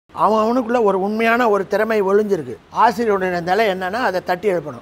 அவன் அவனுக்குள்ள ஒரு உண்மையான ஒரு திறமை ஒளிஞ்சிருக்கு ஆசிரியருடைய நிலை என்னன்னா அதை தட்டி எழுப்பணும்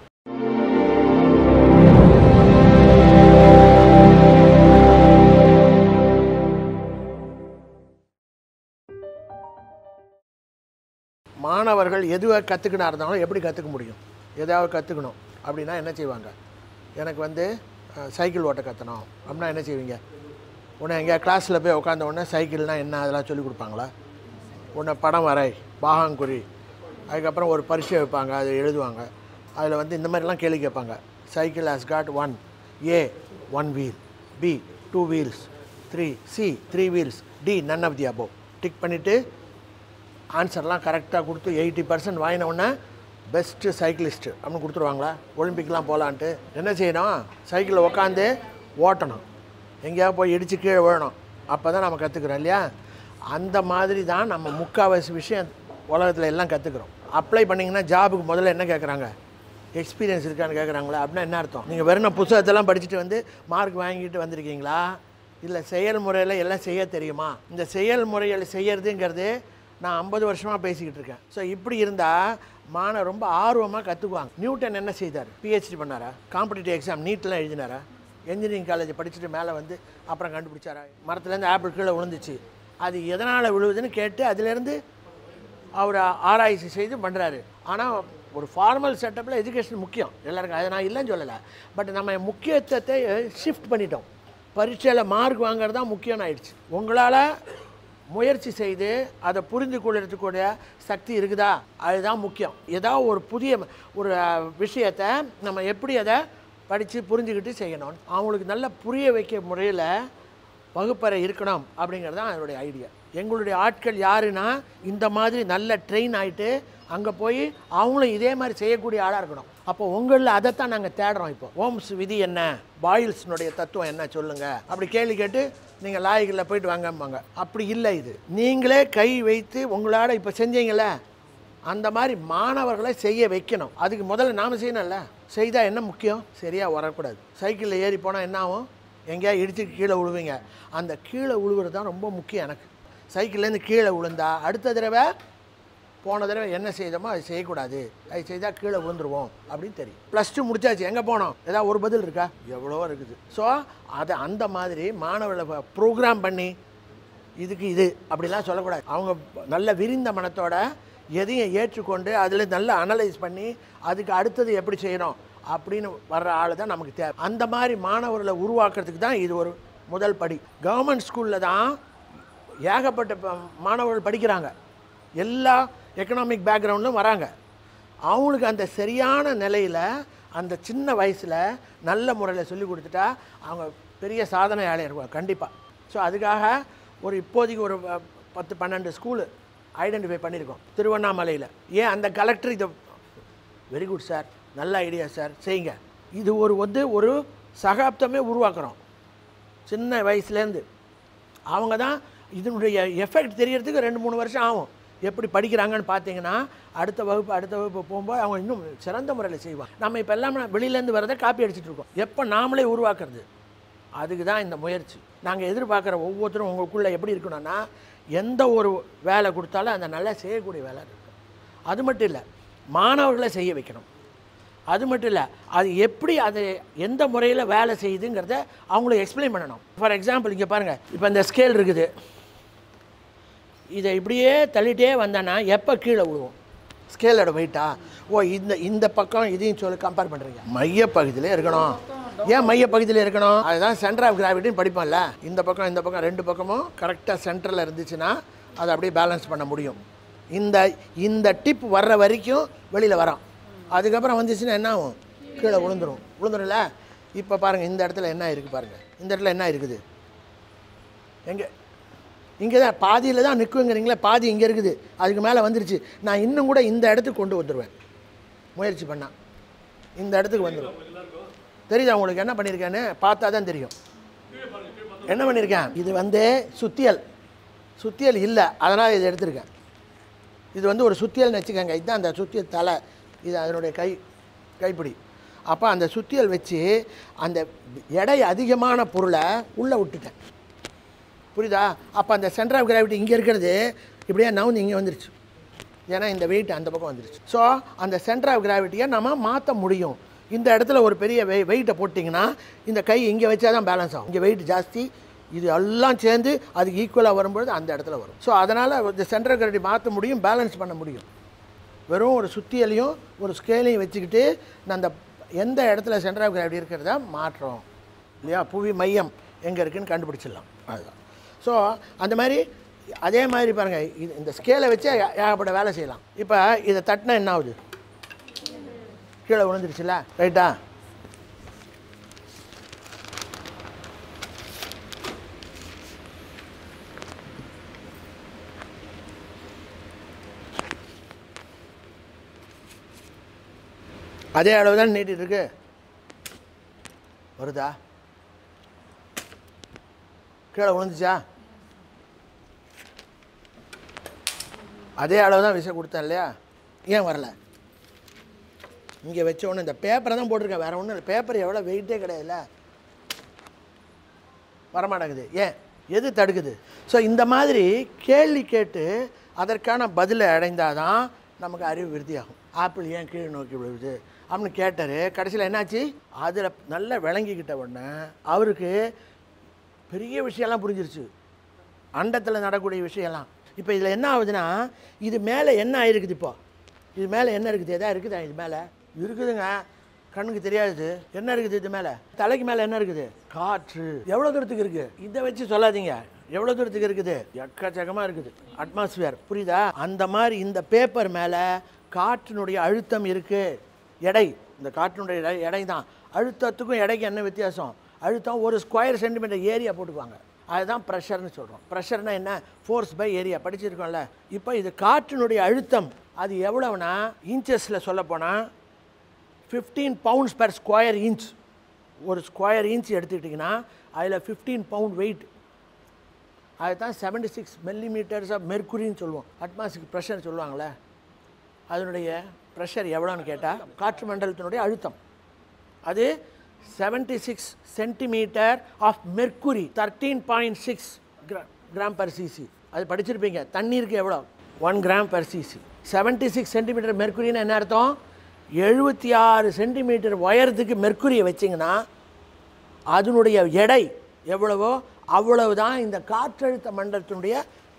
மாணவர்கள் எதுவை கற்றுக்கினா இருந்தாலும் எப்படி கற்றுக்க முடியும் எதாவது கற்றுக்கணும் அப்படின்னா என்ன செய்வாங்க எனக்கு வந்து அஹ், சைக்கிள் ஓட்ட கற்றணும் அப்படின்னா என்ன செய்வீங்க உன்னை எங்கேயா கிளாஸில் போய் உட்காந்த உடனே சைக்கிள்னால் என்ன அதெல்லாம் சொல்லிக் கொடுப்பாங்களா உன்னை படம் வரை பாகங்குறி அதுக்கப்புறம் ஒரு பரீட்சை வைப்பாங்க அதை எழுதுவாங்க அதில் வந்து இந்த மாதிரிலாம் கேள்வி கேட்பாங்க cycle has got one A one wheel B two wheels three C three wheels D none of the above tick பண்ணிவிட்டு ஆன்சர்லாம் கரெக்டாக கொடுத்து எயிட்டி பர்சன்ட் வாங்கின உடனே பெஸ்ட்டு சைக்கிளிஸ்ட்டு அப்படின்னு கொடுத்துருவாங்களா ஒலிம்பிக்லாம் போகலான்ட்டு என்ன செய்யணும் சைக்கிளில் உட்காந்து ஓட்டணும் எங்கேயாவது போய் இடித்து கீழே விழணும் அப்போ தான் நம்ம கற்றுக்குறோம் இல்லையா அந்த மாதிரி தான் நம்ம முக்கால்வாசி விஷயம் உலகத்தில் எல்லாம் கற்றுக்குறோம் அப்ளை பண்ணிங்கன்னா ஜாபுக்கு முதல்ல என்ன கேட்குறாங்க எக்ஸ்பீரியன்ஸ் இருக்கான்னு கேட்குறாங்களா அப்படின்னா என்ன அர்த்தம் நீங்கள் வெறும் புத்தகத்தெல்லாம் படிச்சுட்டு வந்து மார்க் வாங்கிட்டு வந்திருக்கீங்களா இல்லை செயல்முறையில் எல்லாம் செய்ய தெரியுமா இந்த செயல்முறைகள் செய்யறதுங்கிறது நான் ஐம்பது வருஷமாக பேசிக்கிட்டு இருக்கேன் ஸோ இப்படி இருந்தால் மாணவர் ரொம்ப ஆர்வமாக கற்றுக்குவாங்க நியூட்டன் என்ன செய்தார் பிஹெச்டி பண்ணாரா காம்படிட்டிவ் எக்ஸாம் நீட்லாம் எழுதினாரா என்ஜினியரிங் காலேஜ் படிச்சுட்டு மேலே வந்து அப்புறம் கண்டுபிடிச்சாரா மரத்துலேருந்து ஆப்பிள் கீழே விழுந்துச்சு அது எதனால் விழுவுதுன்னு கேட்டு அதுலேருந்து அவர் ஆராய்ச்சி செய்து பண்ணுறாரு ஆனால் ஒரு ஃபார்மல் செட்டப்பில் எஜுகேஷன் முக்கியம் எல்லாருக்கும் அதை நான் இல்லைன்னு சொல்லலை பட் நம்ம முக்கியத்துவத்தை ஷிஃப்ட் பண்ணிட்டோம் பரீட்சையில் மார்க் வாங்குறது தான் முக்கியம்னு ஆயிடுச்சு உங்களால் முயற்சி செய்து அதை புரிந்து கொள்றதுக்கூடிய சக்தி இருக்குதா அதுதான் முக்கியம் ஏதாவது ஒரு புதிய ஒரு அஹ், விஷயத்தை நம்ம எப்படி அதை படித்து புரிஞ்சுக்கிட்டு செய்யணும் அவங்களுக்கு நல்ல புரிய வைக்க முறையில் வகுப்பறை இருக்கணும் அப்படிங்கிறது தான் அதனுடைய ஐடியா எங்களுடைய ஆட்கள் யாருன்னா இந்த மாதிரி நல்ல ட்ரெயின் ஆகிட்டு அங்கே போய் அவங்களும் இதே மாதிரி செய்யக்கூடிய ஆளாக இருக்கணும் அப்போ உங்களில் அதைத்தான் நாங்கள் தேடுறோம் இப்போ ஓம்ஸ் விதி என்ன பாயில்ஸ்னுடைய தத்துவம் என்ன சொல்லுங்கள் அப்படி கேள்வி கேட்டு நீங்கள் லாய்களில் போயிட்டு வாங்கம்பாங்க அப்படி இல்லை இது நீங்களே கை வைத்து உங்களால் இப்போ செஞ்சீங்களே அந்த மாதிரி மாணவர்களை செய்ய வைக்கணும் அதுக்கு முதல்ல நாம் செய்யணும்ல செய்தால் என்ன முக்கியம் சரியாக வரக்கூடாது சைக்கிளில் ஏறி போனால் என்ன ஆகும் எங்கேயா இடிச்சு கீழே விழுவீங்க அந்த கீழே விழுவுறது தான் ரொம்ப முக்கியம் எனக்கு சைக்கிள்லேருந்து கீழே விழுந்தா அடுத்த தடவை போன தடவை என்ன செய்தோமோ அது செய்யக்கூடாது அது செய்தால் கீழே விழுந்துருவோம் அப்படின்னு தெரியும் ப்ளஸ் டூ முடிச்சாச்சு எங்கே போனோம் ஏதாவது ஒரு பதில் இருக்கா எவ்வளோ இருக்குது ஸோ அதை அந்த மாதிரி மாணவர்களை ப்ரோக்ராம் பண்ணி இதுக்கு இது அப்படிலாம் சொல்லக்கூடாது அவங்க நல்ல விரிந்த மனத்தோட எதையும் ஏற்றுக்கொண்டு அதில் நல்லா அனலைஸ் பண்ணி அதுக்கு அடுத்தது எப்படி செய்யணும் அப்படின்னு வர்ற ஆள் தான் நமக்கு தேவை அந்த மாதிரி மாணவர்களை உருவாக்குறதுக்கு தான் இது ஒரு முதல் படி கவர்மெண்ட் ஸ்கூலில் தான் ஏகப்பட்ட ப- மாணவர்கள் படிக்கிறாங்க எல்லா எக்கனாமிக் பேக்ரவுண்டும் வராங்க அவங்களுக்கு அந்த சரியான நிலையில் அந்த சின்ன வயசில் நல்ல முறையில் சொல்லி கொடுத்துட்டா அவங்க பெரிய சாதனையாளர் இருக்கும் கண்டிப்பாக ஸோ அதுக்காக ஒரு இப்போதைக்கு ஒரு ப- பத்து பன்னெண்டு ஸ்கூலு ஐடென்டிஃபை பண்ணியிருக்கோம் திருவண்ணாமலையில் ஏன் அந்த கலெக்டர் இதை வெரி குட் சார் நல்ல ஐடியா சார் செய்யுங்க இது ஒரு வந்து ஒரு சகாப்தமே உருவாக்குறோம் சின்ன வயசுலேருந்து அவங்க தான் இதனுடைய எஃபெக்ட் தெரியறதுக்கு ரெண்டு மூணு வருஷம் ஆகும் எப்படி படிக்கிறாங்கன்னு பார்த்தீங்கன்னா அடுத்த வகுப்பு அடுத்த வகுப்பு போகும்போது அவங்க இன்னும் சிறந்த முறையில் செய்வாங்க நம்ம இப்போ எல்லாமே வெளியிலேருந்து வரதை காப்பி அடிச்சிட்டு இருக்கோம் எப்போ நாமளே உருவாக்குறது அதுக்கு தான் இந்த முயற்சி நாங்கள் எதிர்பார்க்குற ஒவ்வொருத்தரும் உங்களுக்குள்ளே எப்படி இருக்கணும்னா எந்த ஒரு வேலை கொடுத்தாலும் அந்த நல்லா செய்யக்கூடிய வேலை இருக்கும் அது மட்டும் இல்லை மாணவர்களை செய்ய வைக்கணும் அது மட்டும் இல்லை அது எப்படி அது எந்த முறையில் வேலை செய்யுதுங்கிறத அவங்களுக்கு எக்ஸ்பிளைன் பண்ணணும் ஃபார் எக்ஸாம்பிள் இங்கே பாருங்கள் இப்போ இந்த ஸ்கேல் இருக்குது இதை இப்படியே தள்ளிட்டே வந்தேன்னா எப்போ கீழே விழுவோம் ஸ்கேலோட வெயிட்டா ஓ இந்த இந்த பக்கம் இதையும் சொல்லி கம்பேர் பண்ணுறீங்க மைய பகுதியிலே இருக்கணும் ஏன் மைய பகுதியில் இருக்கணும் அதுதான் சென்டர் ஆஃப் கிராவிட்டின்னு படிப்போம்ல இந்த பக்கம் இந்த பக்கம் ரெண்டு பக்கமும் கரெக்டாக சென்டரில் இருந்துச்சுன்னா அதை அப்படியே பேலன்ஸ் பண்ண முடியும் இந்த இந்த டிப் வர்ற வரைக்கும் வெளியில் வரோம் அதுக்கப்புறம் வந்துச்சுன்னா என்ன ஆகும் கீழே விழுந்துரும் விழுந்துரும்ல இப்போ பாருங்கள் இந்த இடத்துல என்ன இருக்குது பாருங்கள் இந்த இடத்துல என்ன இருக்குது எங்கே இங்கே தான் பாதியில் தான் நிற்குங்கிறீங்களே பாதி இங்கே இருக்குது அதுக்கு மேலே வந்துருச்சு நான் இன்னும் கூட இந்த இடத்துக்கு கொண்டு வந்துடுவேன் முயற்சி பண்ணால் இந்த இடத்துக்கு வந்துடும் தெரியுதா உங்களுக்கு என்ன பண்ணியிருக்கேன்னு பார்த்தா தான் தெரியும் என்ன பண்ணியிருக்கேன் இது வந்து சுத்தியல் சுத்தியல் இல்லை அதனால் இதை எடுத்திருக்கேன் இது வந்து ஒரு சுத்தியல்னு வச்சுக்கோங்க இதுதான் அந்த சுத்தியல் தலை இது அதனுடைய கை கைப்பிடி அப்போ அந்த சுத்தியல் வச்சு அந்த எடை அதிகமான பொருளை உள்ளே விட்டுட்டேன் புரியுதா அப்போ அந்த சென்டர் ஆஃப் கிராவிட்டி இங்கே இருக்கிறது இப்படியே நவுந்து இங்கே வந்துருச்சு ஏன்னா இந்த வெயிட் அந்த பக்கம் வந்துருச்சு ஸோ அந்த சென்டர் ஆஃப் கிராவிட்டியை நம்ம மாற்ற முடியும் இந்த இடத்துல ஒரு பெரிய வெய் வெயிட்டை போட்டிங்கன்னா இந்த கை இங்கே வச்சா தான் பேலன்ஸ் ஆகும் இங்கே வெயிட் ஜாஸ்தி இது எல்லாம் சேர்ந்து அதுக்கு ஈக்குவலாக வரும்பொழுது அந்த இடத்துல வரும் ஸோ அதனால் இந்த சென்டர் ஆஃப் கிராவிட்டி மாற்ற முடியும் பேலன்ஸ் பண்ண முடியும் வெறும் ஒரு சுத்தியலையும் ஒரு ஸ்கேலையும் வச்சுக்கிட்டு நான் அந்த எந்த இடத்துல சென்டர் ஆஃப் கிராவிட்டி இருக்கிறத மாற்றோம் இல்லையா புவி மையம் எங்கே இருக்குன்னு கண்டுபிடிச்சிடலாம் அதுதான் ஸோ அந்த மாதிரி அதே மாதிரி பாருங்கள் இது இந்த ஸ்கேலை வச்சு ஏ- ஏகப்பட்ட வேலை செய்யலாம் இப்போ இதை தட்டினா என்ன ஆகுது கீழே விழுந்துருச்சுல ரைட்டா அதே அளவு தான் நீட்டிட்டு இருக்கு வருதா கீழே விழுந்துச்சா அதே அளவு தான் விசை கொடுத்தேன் இல்லையா ஏன் வரல இங்கே வச்ச உடனே இந்த பேப்பரை தான் போட்டிருக்கேன் வேறு ஒன்றும் இல்லை பேப்பர் எவ்வளோ வெயிட்டே கிடையாதுல்ல வரமாட்டேங்குது ஏன் எது தடுக்குது ஸோ இந்த மாதிரி கேள்வி கேட்டு அதற்கான பதிலை அடைந்தாதான் நமக்கு அறிவு விருத்தியாகும் ஆப்பிள் ஏன் கீழே நோக்கி விழுகுது அப்படின்னு கேட்டார் கடைசியில் என்னாச்சு அதில் நல்லா விளங்கிக்கிட்ட உடனே அவருக்கு பெரிய விஷயம்லாம் புரிஞ்சிருச்சு அண்டத்தில் நடக்கக்கூடிய விஷயம்லாம் இப்போ இதில் என்ன ஆகுதுன்னா இது மேலே என்ன ஆயிருக்குது இப்போ இது மேலே என்ன இருக்குது எதா இருக்குதா இது மேலே இருக்குதுங்க கண்ணுக்கு தெரியாது என்ன இருக்குது இது மேலே தலைக்கு மேலே என்ன இருக்குது காற்று எவ்வளோ தூரத்துக்கு இருக்குது இதை வச்சு சொல்லாதீங்க எவ்வளோ தூரத்துக்கு இருக்குது எக்கச்சக்கமாக இருக்குது அட்மாஸ்பியர் புரியுதா அந்த மாதிரி இந்த பேப்பர் மேலே காற்றினுடைய அழுத்தம் இருக்குது எடை இந்த காற்றினுடைய எடை எடை தான் அழுத்தத்துக்கும் எடைக்கு என்ன வித்தியாசம் அழுத்தம் ஒரு ஸ்கொயர் சென்டிமீட்டர் ஏரியா போட்டுக்குவாங்க அதுதான் ப்ரெஷர்னு சொல்கிறோம் ப்ரெஷர்னா என்ன ஃபோர்ஸ் பை ஏரியா படிச்சிருக்கோம்ல இப்போ இது காற்றினுடைய அழுத்தம் அது எவ்வளவுனா இன்ச்சஸில் சொல்லப்போனால் fifteen pounds per square inch ஒரு ஸ்கொயர் இன்ச் எடுத்துக்கிட்டிங்கன்னா அதில் ஃபிஃப்டீன் பவுண்ட் வெயிட் அதுதான் செவன்டி சிக்ஸ் மில்லிமீட்டர்ஸ் ஆஃப் மெர்க்குரின்னு சொல்லுவோம் அட்மாஸ்பிக் ப்ரெஷர் சொல்லுவாங்களே அதனுடைய ப்ரெஷர் எவ்வளோன்னு கேட்டால் காற்று மண்டலத்தினுடைய அழுத்தம் அது seventy six centimetre of mercury thirteen point six gram per CC அது படிச்சிருப்பீங்க தண்ணீருக்கு எவ்வளோ one gram per CC seventy six centimetre மெர்க்குரின்னு என்ன அர்த்தம் எழுபத்தி ஆறு சென்டிமீட்டர் உயரத்துக்கு மெர்க்குரியை வச்சிங்கன்னா அதனுடைய எடை எவ்வளவோ அவ்வளவு தான் இந்த காற்றழுத்த மண்டலத்தினுடைய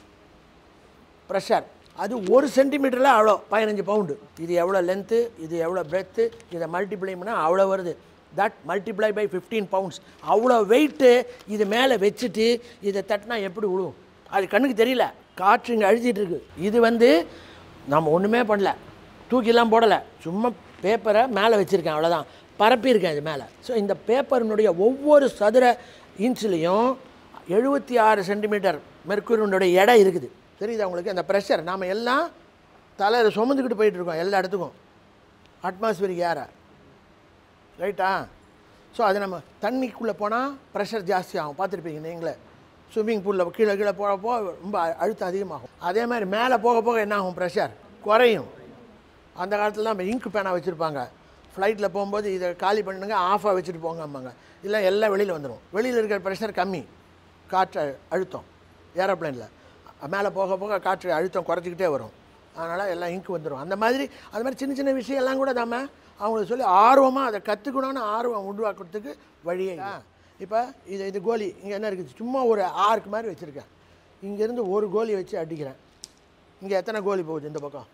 ப்ரெஷர் அது ஒரு சென்டிமீட்டரில் அவ்வளோ பதினஞ்சு பவுண்டு இது எவ்வளோ லென்த்து இது எவ்வளோ பிரெத்து இதை மல்டிப்ளை பண்ணால் அவ்வளோ வருது that multiply by fifteen pounds அவ்வளோ வெயிட்டு இது மேலே வச்சுட்டு இதை தட்டினா எப்படி விழுவும் அது கண்ணுக்கு தெரியல காற்று இங்கே அழுத்திட்டு இருக்கு இது வந்து நம்ம ஒன்றுமே பண்ணல தூக்கிலாம் போடலை சும்மா பேப்பரை மேலே வச்சுருக்கேன் அவ்வளோதான் பரப்பியிருக்கேன் இது மேலே ஸோ இந்த பேப்பரினுடைய ஒவ்வொரு சதுர இன்ச்லேயும் எழுபத்தி ஆறு சென்டிமீட்டர் மெர்க்குரினுடைய எடை இருக்குது தெரியுதா உங்களுக்கு அந்த ப்ரெஷர் நாம் எல்லாம் தலையில் சுமந்துக்கிட்டு போயிட்டு இருக்கோம் எல்லா இடத்துக்கும் அட்மாஸ்பியரிக் ஏரை ரைட்டா ஸோ அது நம்ம தண்ணிக்குள்ளே போனால் ப்ரெஷர் ஜாஸ்தி ஆகும் பார்த்துருப்பீங்க நீங்களே ஸ்விம்மிங் பூலில் கீழே கீழே போகிறப்போ ரொம்ப அ- அழுத்தம் அதிகமாகும் அதே மாதிரி மேலே போக போக என்ன ஆகும் ப்ரெஷர் குறையும் அந்த காலத்தில் நம்ம இங்க் பேனா வச்சுருப்பாங்க ஃப்ளைட்டில் போகும்போது இதை காலி பண்ணுங்க ஆஃபாக வச்சுட்டு போங்க அம்மாங்க இல்லை எல்லாம் வெளியில் வந்துடும் வெளியில் இருக்கிற ப்ரெஷர் கம்மி காற்று அழு- அழுத்தம் ஏரோப்ளேனில் மேலே போக போக காற்று அழுத்தம் குறைச்சிக்கிட்டே வரும் அதனால் எல்லாம் இங்க் வந்துடும் அந்த மாதிரி அது மாதிரி சின்ன சின்ன விஷயம் எல்லாம் கூட நம்ம அவங்களுக்கு சொல்லி ஆர்வமாக அதை கற்றுக்கணும்னு ஆர்வம் உருவாக்குறதுக்கு வழியே இப்போ இது இது கோலி இங்கே என்ன இருக்குது சும்மா ஒரு ஆர்க் மாதிரி வச்சுருக்கேன் இங்கேருந்து ஒரு கோலி வச்சு அடிக்கிறேன் இங்கே எத்தனை கோலி போகுது இந்த பக்கம்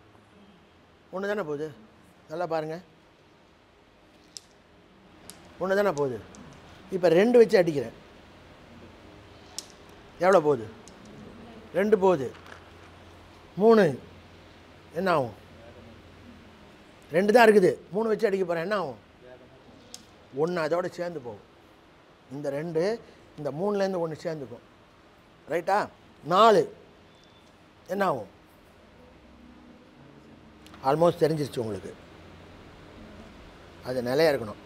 ஒன்று தானே போகுது நல்லா பாருங்கள் ஒன்று தானே போகுது இப்போ ரெண்டு வச்சு அடிக்கிறேன் எவ்வளோ போகுது ரெண்டு போகுது மூணு என்ன ஆகும் ரெண்டு தான் இருக்குது மூணு வச்சு அடிக்க போகிறேன் என்ன ஆகும் ஒன்று அதோட சேர்ந்து போகும் இந்த ரெண்டு இந்த மூணுலேருந்து ஒன்று சேர்ந்துக்கும் ரைட்டா நாலு என்ன ஆகும் ஆல்மோஸ்ட் தெரிஞ்சிருச்சு உங்களுக்கு அது நிலையா இருக்கணும்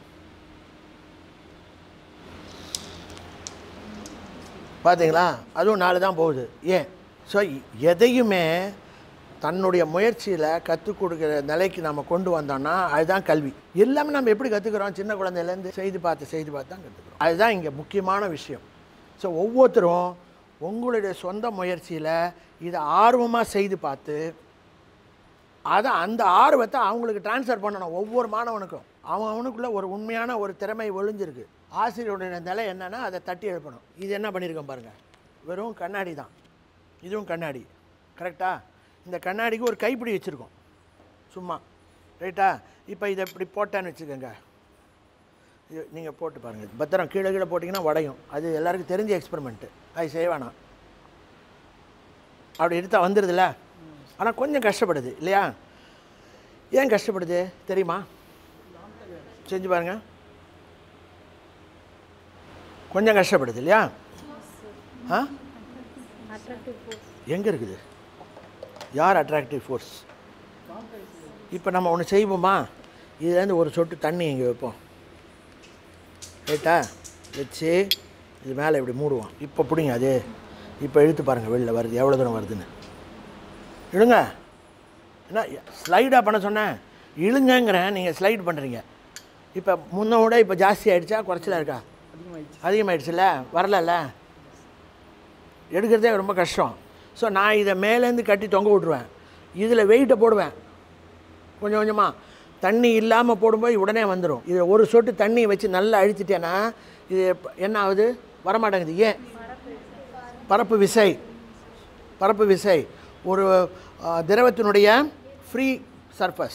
பார்த்தீங்களா அதுவும் நாலு தான் போகுது ஏன் ஸோ எதையுமே தன்னுடைய முயற்சியில் கற்றுக் கொடுக்குற நிலைக்கு நம்ம கொண்டு வந்தோம்னா அதுதான் கல்வி எல்லாமே நம்ம எப்படி கற்றுக்குறோம் சின்ன குழந்தையிலேருந்து செய்து பார்த்து செய்து பார்த்து தான் கற்றுக்குறோம் அதுதான் இங்கே முக்கியமான விஷயம் ஸோ ஒவ்வொருத்தரும் உங்களுடைய சொந்த முயற்சியில் இதை ஆர்வமாக செய்து பார்த்து அதை அந்த ஆர்வத்தை அவங்களுக்கு ட்ரான்ஸ்ஃபர் பண்ணணும் ஒவ்வொரு மாணவனுக்கும் அவன் அவனுக்குள்ள ஒரு உண்மையான ஒரு திறமை ஒளிஞ்சிருக்கு ஆசிரியருடைய நிலை என்னன்னா அதை தட்டி எழுப்பணும் இது என்ன பண்ணியிருக்கோம் பாருங்கள் வெறும் கண்ணாடி தான் இதுவும் கண்ணாடி கரெக்டா இந்த கண்ணாடிக்கு ஒரு கைப்பிடி வச்சுருக்கோம் சும்மா ரைட்டா இப்போ இதை இப்படி போட்டேன்னு வச்சுக்கோங்க இது நீங்கள் போட்டு பாருங்கள் பத்திரம் கீழே கீழே போட்டிங்கன்னா உடையும் அது எல்லாருக்கும் தெரிஞ்ச எக்ஸ்பெரிமெண்ட்டு அது செய்ய வேணாம் அப்படி எடுத்தா வந்துடுதுல்ல ஆனால் கொஞ்சம் கஷ்டப்படுது இல்லையா ஏன் கஷ்டப்படுது தெரியுமா செஞ்சு பாருங்க கொஞ்சம் கஷ்டப்படுது இல்லையா ஆ எங்கே இருக்குது யார் அட்ராக்டிவ் ஃபோர்ஸ் இப்போ நம்ம ஒன்று செய்வோமா இதுலேருந்து ஒரு சொட்டு தண்ணி இங்கே வைப்போம் ரைட்டா வச்சு இது மேலே இப்படி மூடுவோம் இப்போ பிடிங்க அது இப்போ இழுத்து பாருங்கள் வெளில வருது எவ்வளோ தூரம் வருதுன்னு இழுங்க என்ன ஸ்லைடாக பண்ண சொன்னேன் இழுங்கங்கிறேன் நீங்கள் ஸ்லைட் பண்ணுறீங்க இப்போ முன்ன விட இப்போ ஜாஸ்தி ஆகிடுச்சா குறைச்சலா இருக்கா அதிகமாகிடுச்சுல வரலல்ல எடுக்கிறதே ரொம்ப கஷ்டம் ஸோ நான் இதை மேலேருந்து கட்டி தொங்க விட்ருவேன் இதில் வெயிட்டை போடுவேன் கொஞ்சம் கொஞ்சமாக தண்ணி இல்லாமல் போடும்போது உடனே வந்துடும் இதில் ஒரு சொட்டு தண்ணி வச்சு நல்லா அழிச்சிட்டேன்னா இது எப்ப- என்ன ஆகுது வரமாட்டேங்குது ஏன் பரப்பு விசை பரப்பு விசை ஒரு அஹ், திரவத்தினுடைய ஃப்ரீ சர்ஃபஸ்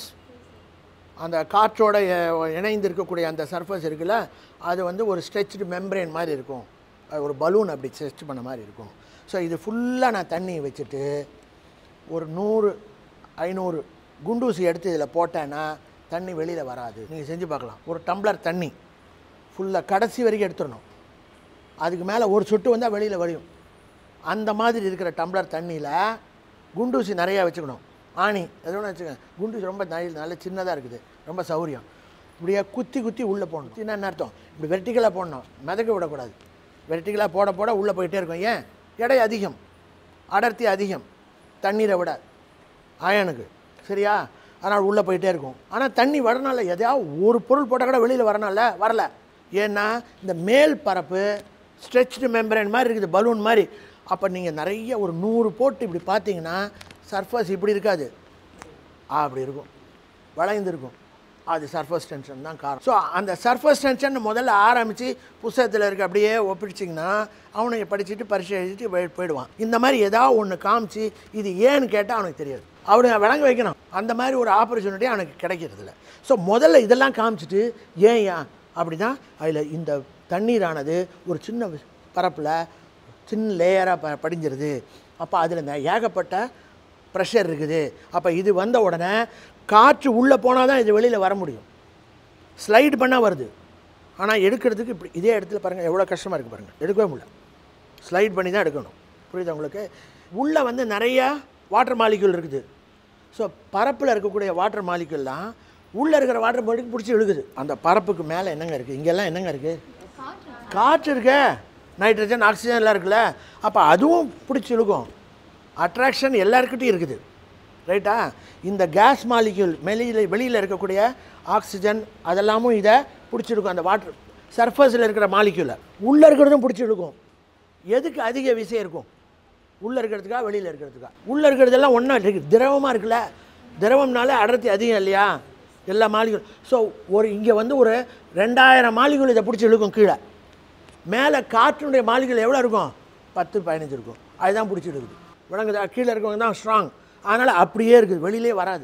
அந்த காற்றோட அஹ், இணைந்து இருக்கக்கூடிய அந்த சர்ஃபஸ் இருக்குல்ல அது வந்து ஒரு ஸ்ட்ரெச்டு மெம்பரேன் மாதிரி இருக்கும் அது ஒரு பலூன் அப்படி ஸ்ட்ரெச் பண்ண மாதிரி இருக்கும் ஸோ இது ஃபுல்லாக நான் தண்ணி வச்சுட்டு ஒரு நூறு ஐநூறு குண்டூசி எடுத்து இதில் போட்டேன்னா தண்ணி வெளியில் வராது நீங்கள் செஞ்சு பார்க்கலாம் ஒரு டம்ளர் தண்ணி ஃபுல்லாக கடைசி வரைக்கும் எடுத்துடணும் அதுக்கு மேலே ஒரு சொட்டு வந்தால் வெளியில் வழியும் அந்த மாதிரி இருக்கிற டம்ளர் தண்ணியில் குண்டூசி நிறையா வச்சுக்கணும் ஆணி எது ஒன்று வச்சுக்கோங்க குண்டூசி ரொம்ப நல்ல நல்ல சின்னதாக இருக்குது ரொம்ப சௌரியம் இப்படியே குத்தி குத்தி உள்ளே போடணும் சின்ன என்ன அர்த்தம் இப்படி வெர்டிக்கலாக போடணும் மிதக்க விடக்கூடாது வெர்டிக்கலாக போட போட உள்ளே போயிட்டே இருக்கும் ஏன் எடை அதிகம் அடர்த்தி அதிகம் தண்ணீரை விட அயனுக்கு சரியா அதனால் உள்ளே போயிட்டே இருக்கும் ஆனால் தண்ணி வரனால எதையாவது ஒரு பொருள் போட்டால் கூட வெளியில் வரனால வரல ஏன்னா இந்த மேல் பரப்பு ஸ்ட்ரெச்டு மெம்பரேன் மாதிரி இருக்குது பலூன் மாதிரி அப்போ நீங்கள் நிறைய ஒரு நூறு போட்டு இப்படி பார்த்தீங்கன்னா சர்ஃபஸ் இப்படி இருக்காது அப்படி இருக்கும் வளைந்து இருக்கும் அது சர்ஃபஸ் டென்ஷன் தான் காரணம் ஸோ அந்த சர்ஃபஸ் டென்ஷன் முதல்ல ஆரம்பித்து புஸ்தகத்தில் இருக்க அப்படியே ஒப்பிடிச்சிங்கன்னா அவனுக்கு படிச்சுட்டு பரிசு எழுதிட்டு போய் போயிடுவான் இந்த மாதிரி ஏதாவது ஒன்று காமிச்சு இது ஏன்னு கேட்டால் அவனுக்கு தெரியாது அவனுக்கு விளங்க வைக்கணும் அந்த மாதிரி ஒரு ஆப்பர்ச்சுனிட்டி அவனுக்கு கிடைக்கிறது இல்லை ஸோ முதல்ல இதெல்லாம் காமிச்சிட்டு ஏன் ஏன் அப்படி தான் அதில் இந்த தண்ணீரானது ஒரு சின்ன பரப்பில் சின்ன லேயராக ப படிஞ்சிருது அப்போ அதில் இந்த ஏகப்பட்ட ப்ரெஷர் இருக்குது அப்போ இது வந்த உடனே காற்று உள்ளே போனால் தான் இது வெளியில் வர முடியும் ஸ்லைடு பண்ணால் வருது ஆனால் எடுக்கிறதுக்கு இப்படி இதே இடத்துல பாருங்கள் எவ்வளோ கஷ்டமாக இருக்குது பாருங்கள் எடுக்கவே முடியல ஸ்லைட் பண்ணி தான் எடுக்கணும் புரியுதா உங்களுக்கு உள்ளே வந்து நிறையா வாட்டர் மாலிக்யூல் இருக்குது ஸோ பரப்பில் இருக்கக்கூடிய வாட்டர் மாலிக்யூல்லாம் உள்ளே இருக்கிற வாட்டர் மாலிக்யூல் பிடிச்சி இழுக்குது அந்த பரப்புக்கு மேலே என்னங்க இருக்குது இங்கெல்லாம் என்னங்க இருக்குது காற்று இருக்கே நைட்ரஜன் ஆக்சிஜன் எல்லாம் இருக்குல்ல அப்போ அதுவும் பிடிச்சி இழுக்கும் அட்ராக்ஷன் எல்லாருக்கிட்டையும் இருக்குது ரைட்டா இந்த கேஸ் மாலிக்யூல் வெளியில் வெளியில் இருக்கக்கூடிய ஆக்சிஜன் அதெல்லாமும் இதை பிடிச்சிருக்கும் அந்த வாட்டர் சர்ஃபஸில் இருக்கிற மாலிக்யூலை உள்ளே இருக்கிறதும் பிடிச்சி இழுக்கும் எதுக்கு அதிக விசை இருக்கும் உள்ளே இருக்கிறதுக்கா வெளியில் இருக்கிறதுக்கா உள்ளே இருக்கிறதெல்லாம் ஒன்றா இருக்குது திரவமாக இருக்குல்ல திரவம்னாலே அடர்த்தி அதிகம் இல்லையா எல்லா மாலிகுல் ஸோ ஒரு இங்கே வந்து ஒரு ரெண்டாயிரம் மாலிகுல் இதை பிடிச்சி இழுக்கும் கீழே மேலே காற்றினுடைய மாலிகுல் எவ்வளோ இருக்கும் பத்து பதினஞ்சு இருக்கும் அதுதான் பிடிச்சி இழுக்குது விளங்குதா கீழே இருக்கவங்க தான் ஸ்ட்ராங் அதனால் அப்படியே இருக்குது வெளியிலே வராது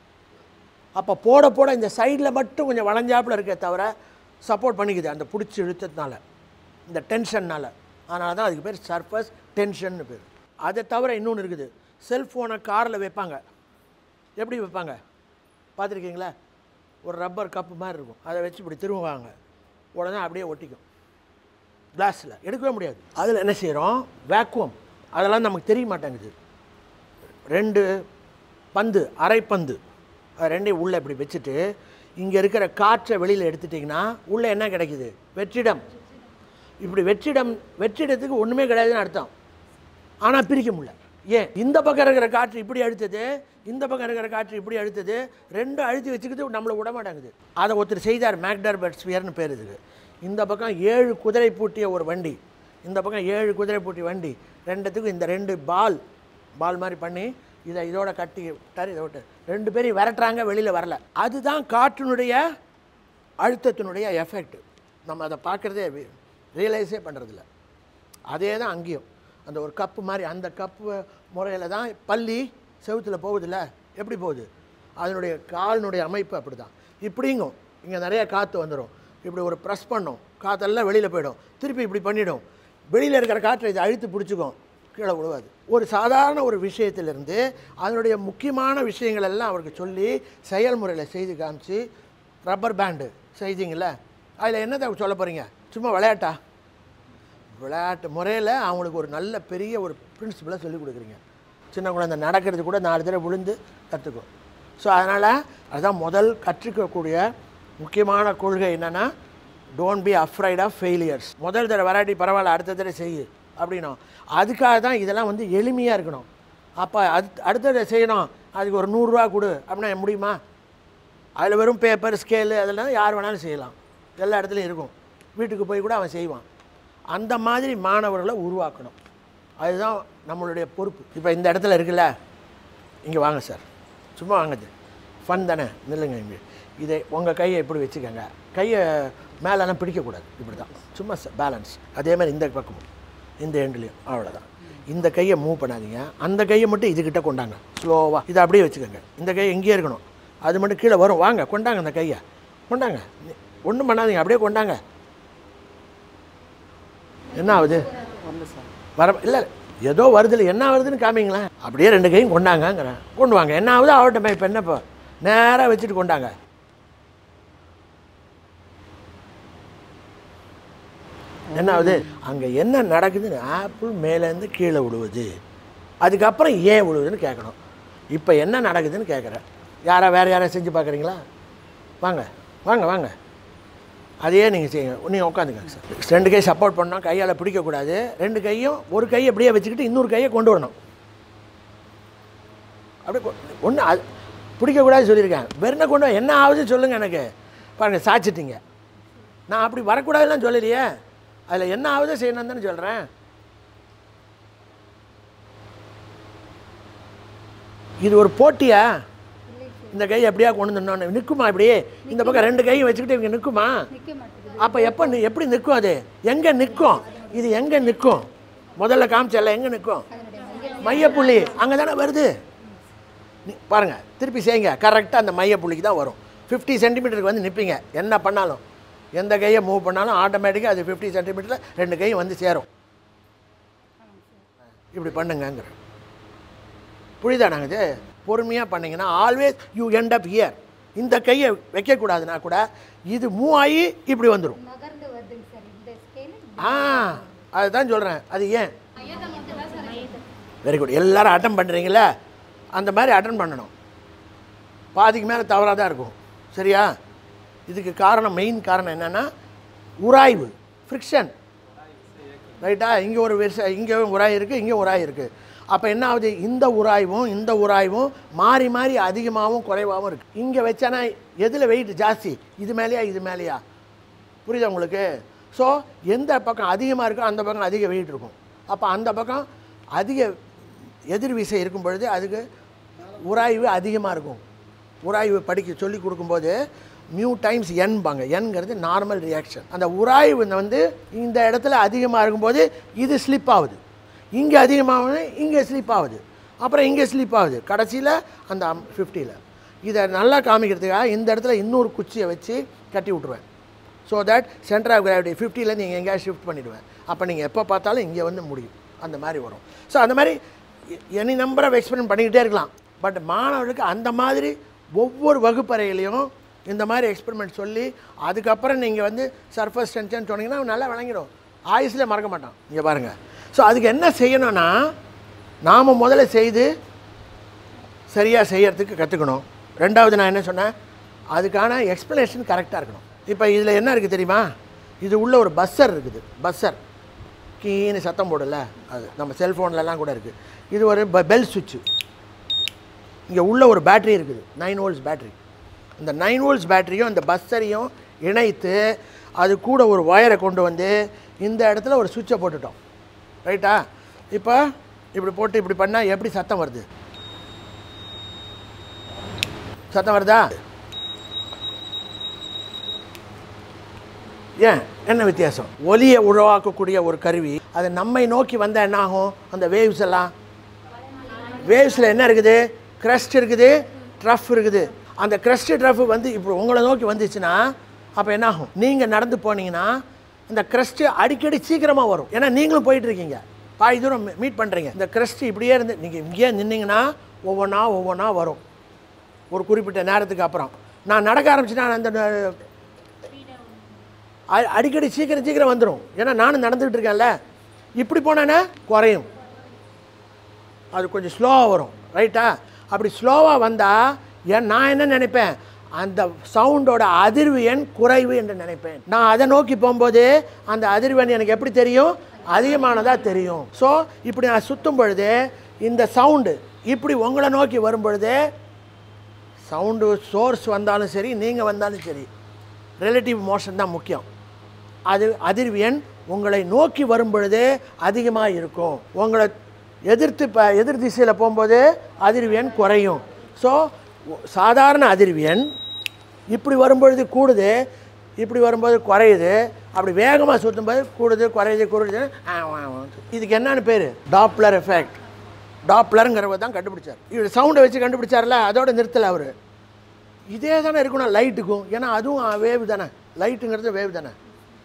அப்போ போட போட இந்த சைடில் மட்டும் கொஞ்சம் வளைஞ்சாப்புல இருக்கே தவிர சப்போர்ட் பண்ணிக்குது அந்த பிடிச்சி இழுத்ததுனால இந்த டென்ஷன்னால் அதனால தான் அதுக்கு பேர் சர்ஃபஸ் டென்ஷன்னு பேர் அதை தவிர இன்னொன்று இருக்குது செல்ஃபோனை காரில் வைப்பாங்க எப்படி வைப்பாங்க பார்த்துருக்கீங்களா ஒரு ரப்பர் கப்பு மாதிரி இருக்கும் அதை வச்சு இப்படி திரும்புவாங்க உடனே அப்படியே ஒட்டிக்கும் கிளாஸில் எடுக்கவே முடியாது அதில் என்ன செய்கிறோம் வேக்குவம் அதெல்லாம் நமக்கு தெரிய மாட்டேங்குது ரெண்டு பந்து அரைப்பந்து அது ரெண்டையும் உள்ளே இப்படி வச்சுட்டு இங்கே இருக்கிற காற்றை வெளியில் எடுத்துட்டிங்கன்னா உள்ளே என்ன கிடைக்குது வெற்றிடம் இப்படி வெற்றிடம் வெற்றிடத்துக்கு ஒன்றுமே கிடையாதுன்னு அர்த்தம் ஆனால் பிரிக்க முடியல ஏன் இந்த பக்கம் இருக்கிற காற்று இப்படி அழுத்தது இந்த பக்கம் இருக்கிற காற்று இப்படி அழுத்தது ரெண்டும் அழுத்தி வச்சுக்கிட்டு நம்மளை விட மாட்டேங்குது அதை ஒருத்தர் செய்தார் மேக்டர் பெட்ஸ்பியர்னு பேர் இதுக்கு இந்த பக்கம் ஏழு குதிரை பூட்டிய ஒரு வண்டி இந்த பக்கம் ஏழு குதிரை பூட்டிய வண்டி ரெண்டுத்துக்கும் இந்த ரெண்டு பால் பால் மாதிரி பண்ணி இதை இதோட கட்டி விட்டார் இதை விட்டு ரெண்டு பேரையும் விரட்டுறாங்க வெளியில் வரல அதுதான் காற்றினுடைய அழுத்தத்தினுடைய எஃபெக்ட் நம்ம அதை பார்க்குறதே ரியலைஸே பண்ணுறதில்ல அதே தான் அங்கேயும் அந்த ஒரு கப்பு மாதிரி அந்த கப்பு முறையில் தான் பள்ளி செவுத்துல போகுதுல்ல எப்படி போகுது அதனுடைய காலினுடைய அமைப்பு அப்படி தான் இப்படிங்கும் இங்கே நிறைய காற்று வந்துடும் இப்படி ஒரு ப்ரெஸ் பண்ணும் காற்றெல்லாம் வெளியில் போயிடும் திருப்பி இப்படி பண்ணிடும் வெளியில் இருக்கிற காற்றை இதை அழுத்து பிடிச்சிக்கும் கீழே விழுவாது ஒரு சாதாரண ஒரு விஷயத்திலிருந்து அதனுடைய முக்கியமான விஷயங்கள் எல்லாம் அவருக்கு சொல்லி செயல்முறையில் செய்து காமிச்சு ரப்பர் பேண்டு செய்தீங்கள அதில் என்னத்தை சொல்ல போகிறீங்க சும்மா விளையாட்டா விளையாட்டு முறையில் அவங்களுக்கு ஒரு நல்ல பெரிய ஒரு பிரின்சிபலை சொல்லிக் கொடுக்குறீங்க சின்ன குழந்தை நடக்கிறது கூட நாலு தடவை விழுந்து கற்றுக்கும் ஸோ அதனால் அதுதான் முதல் கற்றுக்கக்கூடிய முக்கியமான கொள்கை என்னென்னா don't be afraid of failures முதல் தடவை வராட்டி பரவாயில்ல அடுத்த தடவை செய்யு அப்படின்னும் அதுக்காக தான் இதெல்லாம் வந்து எளிமையாக இருக்கணும் அப்போ அது அடுத்த தடவை செய்யணும் அதுக்கு ஒரு நூறுரூவா கொடு அப்படின்னா முடியுமா அதில் வெறும் பேப்பர் ஸ்கேலு அதெல்லாம் யார் வேணாலும் செய்யலாம் எல்லா இடத்துலையும் இருக்கும் வீட்டுக்கு போய் கூட அவன் செய்வான் அந்த மாதிரி மாணவர்களை உருவாக்கணும் அதுதான் நம்மளுடைய பொறுப்பு இப்போ இந்த இடத்துல இருக்குல்ல இங்கே வாங்க சார் சும்மா வாங்குது ஃபன் தானே நில்லுங்க இங்கே இதை உங்கள் கையை இப்படி வச்சுக்கோங்க கையை மேலெல்லாம் பிடிக்கக்கூடாது இப்படி தான் சும்மா பேலன்ஸ் அதே மாதிரி இந்த பக்கமும் இந்த எண்ட்லேயும் அவ்வளோதான் இந்த கையை மூவ் பண்ணாதீங்க அந்த கையை மட்டும் இதுக்கிட்ட கொண்டாங்க ஸ்லோவாக இதை அப்படியே வச்சுக்கோங்க இந்த கை எங்கேயே இருக்கணும் அது மட்டும் கீழே வரும் வாங்க கொண்டாங்க அந்த கையை கொண்டாங்க ஒன்றும் பண்ணாதீங்க அப்படியே கொண்டாங்க என்ன ஆகுது வர இல்லை ஏதோ வருதுல என்ன வருதுன்னு காமிங்களேன் அப்படியே ரெண்டு கையும் கொண்டாங்கங்கிறேன் கொண்டு வாங்க என்ன ஆகுது ஆகட்டும் இப்போ என்ன இப்போ நேராக வச்சுட்டு கொண்டாங்க என்ன ஆகுது அங்கே என்ன நடக்குதுன்னு ஆப்பிள் மேலேருந்து கீழே விழுவுது அதுக்கப்புறம் ஏன் விழுவுதுன்னு கேட்கணும் இப்போ என்ன நடக்குதுன்னு கேட்குறேன் யாரா வேறு யாரை செஞ்சு பார்க்குறீங்களா வாங்க வாங்க வாங்க அதையே நீங்கள் செய்யுங்க நீங்கள் உட்காந்துங்க சார் ரெண்டு கை சப்போர்ட் பண்ணோம் கையால் பிடிக்கக்கூடாது ரெண்டு கையும் ஒரு கையை அப்படியே வச்சுக்கிட்டு இன்னொரு கையை கொண்டு வரணும் அப்படியே ஒன்று அது பிடிக்கக்கூடாது சொல்லியிருக்கேன் வெறும் கொண்டு வா. என்ன ஆகுது சொல்லுங்கள் எனக்கு பாருங்கள் சாச்சிட்டீங்க நான் அப்படி வரக்கூடாதுலாம் சொல்லலையே அதில் என்ன ஆகுது செய்யணும் தானே சொல்கிறேன் இது ஒரு போட்டியா இந்த கை எப்படியா கொண்டு வந்துடணும் நிற்குமா இப்படியே இந்த பக்கம் ரெண்டு கையும் வச்சுக்கிட்டு இவங்க நிற்குமா நிக்க மாட்டேங்குது அப்போ எப்போ நி- எப்படி நிற்கும் அது எங்கே நிற்கும் இது எங்கே நிற்கும் முதல்ல காமிச்சல எங்கே நிற்கும் மையப்புள்ளி அங்கே தானே வருது நீ- பாருங்க திருப்பி செய்யுங்க கரெக்டாக அந்த மையப்புள்ளிக்கு தான் வரும் ஃபிஃப்டி சென்டிமீட்டருக்கு வந்து நிற்பீங்க என்ன பண்ணாலும் எந்த கையை மூவ் பண்ணாலும் ஆட்டோமேட்டிக்காக அது ஃபிஃப்டி சென்டிமீட்டரில் ரெண்டு கையும் வந்து சேரும் இப்படி பண்ணுங்கங்கிற புரியுதானாங்க இது பொறுமையாக பண்ணீங்கன்னா always you end up here இந்த கையை வைக்கக்கூடாதுன்னா கூட இது மூவ் ஆகி இப்படி வந்துடும் நகர்ந்து வருதுங்க சார் இந்த ஸ்கேல் ஆ அதுதான் சொல்கிறேன் அது ஏன் வெரி குட் எல்லாரும் அட்டன் பண்ணுறீங்களா அந்த மாதிரி அட்டன் பண்ணணும் பாதிக்கு மேலே தவறாக தான் இருக்கும் சரியா இதுக்கு காரணம் மெயின் காரணம் என்னென்னா உராய்வு ஃப்ரிக்ஷன் ரைட்டா இங்கே ஒரு விஷ இங்கே உராய் இருக்குது இங்கே உராய் இருக்குது அப்போ என்ன ஆகுது இந்த உராய்வும் இந்த உராய்வும் மாறி மாறி அதிகமாகவும் குறைவாகவும் இருக்குது இங்கே வச்சானா எதில் வெயிட் ஜாஸ்தி இது மேலேயா இது மேலேயா புரியுதா உங்களுக்கு ஸோ எந்த பக்கம் அதிகமாக இருக்கோ அந்த பக்கம் அதிக வெயிட் இருக்கும் அப்போ அந்த பக்கம் அதிக எதிர் விசை இருக்கும் பொழுது அதுக்கு உராய்வு அதிகமாக இருக்கும் உராய்வு படிக்க சொல்லி கொடுக்கும்போது மியூ டைம்ஸ் என்பாங்க என்கிறது நார்மல் ரியாக்ஷன் அந்த உராய்வு வந்து இந்த இடத்துல அதிகமாக இருக்கும்போது இது ஸ்லிப் ஆகுது இங்கே அதிகமாகுது இங்கே ஸ்லிப் ஆகுது அப்புறம் இங்கே ஸ்லிப் ஆகுது கடைசியில் அந்த ஃபிஃப்டியில் இதை நல்லா காமிக்கிறதுக்காக இந்த இடத்துல இன்னொரு குச்சியை வச்சு கட்டி விட்ருவேன் so that centre of gravity ஃபிஃப்டியில் நீங்கள் எங்கேயாவது ஷிஃப்ட் பண்ணிவிடுவேன் அப்போ நீங்கள் எப்போ பார்த்தாலும் இங்கே வந்து முடியும் அந்த மாதிரி வரும் ஸோ அந்த மாதிரி எனி நம்பர் ஆஃப் எக்ஸ்பெரிமெண்ட் பண்ணிக்கிட்டே இருக்கலாம் பட் மாணவர்களுக்கு அந்த மாதிரி ஒவ்வொரு வகுப்பறையிலையும் இந்த மாதிரி எக்ஸ்பெரிமெண்ட் சொல்லி அதுக்கப்புறம் நீங்கள் வந்து சர்ஃபஸ் டென்ஷன் சொன்னீங்கன்னா அவன் நல்லா விளங்கிடும் ஆயுஸில் மறக்க மாட்டான் இங்கே பாருங்கள் ஸோ அதுக்கு என்ன செய்யணும்னா நாம் முதல்ல செய்து சரியாக செய்யறதுக்கு கற்றுக்கணும் ரெண்டாவது நான் என்ன சொன்னேன் அதுக்கான எக்ஸ்ப்ளனேஷன் கரெக்டாக இருக்கணும் இப்போ இதில் என்ன இருக்குது தெரியுமா இது உள்ள ஒரு பஸ்ஸர் இருக்குது பஸ்ஸர் கீன்னு சத்தம் போடல அது நம்ம செல்ஃபோன்லலாம் கூட இருக்குது இது ஒரு பெல் சுவிட்சு இங்கே உள்ள ஒரு பேட்டரி இருக்குது நைன் வோல்ட்ஸ் பேட்டரி இந்த நைன் வோல்ட்ஸ் பேட்டரியும் இந்த பஸ்ஸரையும் இணைத்து அது கூட ஒரு ஒயரை கொண்டு வந்து இந்த இடத்துல ஒரு சுவிட்சை போட்டுட்டோம் ரைட்டா இப்போ இப்படி போட்டு இப்படி பண்ணால் எப்படி சத்தம் வருது சத்தம் வருதா ஏன் என்ன வித்தியாசம் ஒலியை உருவாக்கக்கூடிய ஒரு கருவி அது நம்மை நோக்கி வந்தால் என்ன ஆகும் அந்த வேவ்ஸ் எல்லாம் வேவ்ஸில் என்ன இருக்குது க்ரஸ்ட் இருக்குது ட்ரஃப் இருக்குது அந்த க்ரஸ்ட் ட்ரஃப் வந்து இப்போ உங்களை நோக்கி வந்துச்சுன்னா அப்போ என்ன ஆகும் நீங்கள் நடந்து போனீங்கன்னா இந்த க்ரஸ்ட்டு அடிக்கடி சீக்கிரமாக வரும் ஏன்னா நீங்களும் போயிட்டு இருக்கீங்க பாதி தூரம் மீட் பண்ணுறீங்க இந்த க்ரஸ்ட் இப்படியே இருந்து நீங்கள் இங்கேயே நின்னீங்கன்னா ஒவ்வொன்றா ஒவ்வொன்றா வரும் ஒரு குறிப்பிட்ட நேரத்துக்கு அப்புறம் நான் நடக்க ஆரம்பிச்சுன்னா அந்த ந- அ- அடிக்கடி சீக்கிரம் சீக்கிரம் வந்துடும் ஏன்னா நானும் நடந்துக்கிட்டு இருக்கேன்ல இப்படி போனேன்னா குறையும் அது கொஞ்சம் ஸ்லோவாக வரும் ரைட்டா அப்படி ஸ்லோவாக வந்தால் ஏன் நான் என்ன நினைப்பேன் அந்த சவுண்டோட அதிர்வு எண் குறைவு என்று நினைப்பேன் நான் அதை நோக்கி போகும்போது அந்த அதிர்வெண் எனக்கு எப்படி தெரியும் அதிகமானதாக தெரியும் ஸோ இப்படி நான் சுற்றும் பொழுது இந்த சவுண்டு இப்படி உங்களை நோக்கி வரும் பொழுது சவுண்டு சோர்ஸ் வந்தாலும் சரி நீங்கள் வந்தாலும் சரி ரிலேட்டிவ் மோஷன் தான் முக்கியம் அது அதிர்வு எண் உங்களை நோக்கி வரும் பொழுது அதிகமாக இருக்கும் உங்களை எதிர்த்து இப்போ எதிர் திசையில் போகும்போது அதிர்வு எண் குறையும் ஸோ சாதாரண அதிர்வு எண் இப்படி வரும்பொழுது கூடுது இப்படி வரும்போது குறையுது அப்படி வேகமாக சுற்றும்போது கூடுது குறையுது கூடுது ஆ, ஆ, ஆ. இதுக்கு என்னன்னு பேர் டாப்ளர் எஃபெக்ட் டாப்ளருங்கிறவர் தான் கண்டுபிடிச்சார் இவர் சவுண்டை வச்சு கண்டுபிடிச்சார்ல அதோட நிறுத்தலை அவர் இதே தானே இருக்கணும் லைட்டுக்கும் ஏன்னா அதுவும் வேவ் தானே லைட்டுங்கிறது வேவ் தானே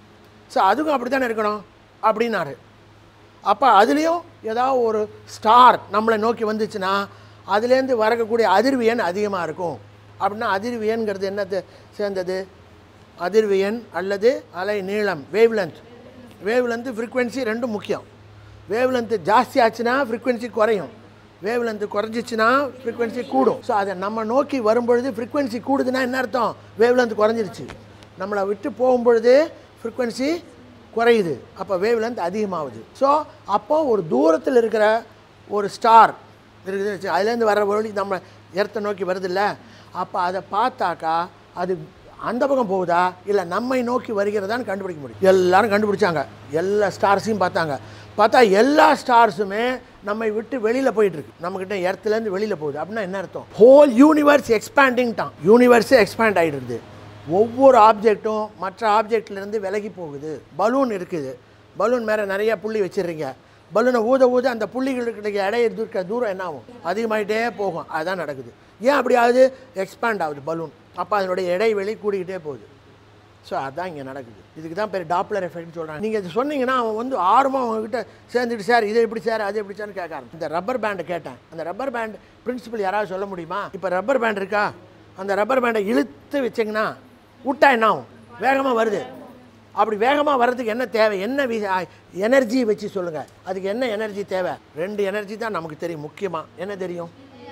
ஸோ அதுக்கும் அப்படி தானே இருக்கணும் அப்படின்னாரு அப்போ அதுலேயும் ஏதாவது ஒரு ஸ்டார் நம்மளை நோக்கி வந்துச்சுன்னா அதுலேருந்து வரக்கூடிய அதிர்வு எண் அதிகமாக இருக்கும் அப்படின்னா அதிர்வு எண்ங்கிறது என்னத்தை சேர்ந்தது அதிர்வு எண் அல்லது அலை நீளம் wave length wave length frequency ரெண்டும் முக்கியம் வேவ் லென்த்து ஜாஸ்தி ஆச்சுன்னா ஃப்ரீக்வன்சி குறையும் வேவ் லென்த்து குறைஞ்சிச்சுன்னா ஃப்ரீக்வன்சி கூடும் ஸோ அதை நம்ம நோக்கி வரும்பொழுது ஃப்ரீக்வன்சி கூடுதுன்னா என்ன அர்த்தம் வேவ் லென்த் குறைஞ்சிருச்சு நம்மளை விட்டு போகும்பொழுது ஃப்ரீக்வன்சி குறையுது அப்போ வேவ் லென்த் அதிகமாகுது ஸோ அப்போ ஒரு தூரத்தில் இருக்கிற ஒரு ஸ்டார் இருக்குதுன்னு வச்சு அதுலேருந்து வர ஒளி நம்ம எர்த்தை நோக்கி வருதுல்ல அப்போ அதை பார்த்தாக்கா அது அந்த பக்கம் போகுதா இல்லை நம்மை நோக்கி வருகிறதான்னு கண்டுபிடிக்க முடியும் எல்லாரும் கண்டுபிடிச்சாங்க எல்லா ஸ்டார்ஸையும் பார்த்தாங்க பார்த்தா எல்லா ஸ்டார்ஸுமே நம்மை விட்டு வெளியில் போயிட்டுருக்கு நம்மக்கிட்ட எர்த்துலேருந்து வெளியில் போகுது அப்படின்னா என்ன அர்த்தம் ஹோல் யூனிவர்ஸ் எக்ஸ்பேண்டிங் தான் யூனிவர்ஸே எக்ஸ்பேண்ட் ஆகிட்டு இருக்குது ஒவ்வொரு ஆப்ஜெக்ட்டும் மற்ற ஆப்ஜெக்ட்லேருந்து விலகி போகுது பலூன் இருக்குது பலூன் மேலே நிறைய புள்ளி வச்சிடுறீங்க பலூனை ஊத ஊத அந்த புள்ளிகளுக்கு இடைய இருக்க தூரம் என்ன ஆகும் அதிகமாகிட்டே போகும் அதுதான் நடக்குது ஏன் அப்படி ஆகுது எக்ஸ்பேண்ட் ஆகுது பலூன் அப்போ அதனுடைய இடைவெளி கூடிக்கிட்டே போகுது ஸோ அதான் இங்கே நடக்குது இதுக்கு தான் பேர் டாப்ளர் எஃபெக்ட்னு சொல்கிறாங்க நீங்கள் இது சொன்னீங்கன்னா அவன் வந்து ஆர்வமாக அவங்ககிட்ட சேர்ந்துட்டு சார் இது எப்படி சார் அது எப்படி சார்னு கேட்க ஆரம்பிச்சு இந்த ரப்பர் பேண்டை கேட்டேன் அந்த ரப்பர் பேண்ட் பிரின்சிபல் யாராவது சொல்ல முடியுமா இப்போ ரப்பர் பேண்ட் இருக்கா அந்த ரப்பர் பேண்டை இழுத்து வச்சிங்கன்னா விட்டா என்ன ஆகும் வேகமாக வருது அப்படி வேகமாக வர்றதுக்கு என்ன தேவை என்ன எனர்ஜி வச்சு சொல்லுங்கள் அதுக்கு என்ன எனர்ஜி தேவை ரெண்டு எனர்ஜி தான் நமக்கு தெரியும் முக்கியமாக என்ன தெரியும்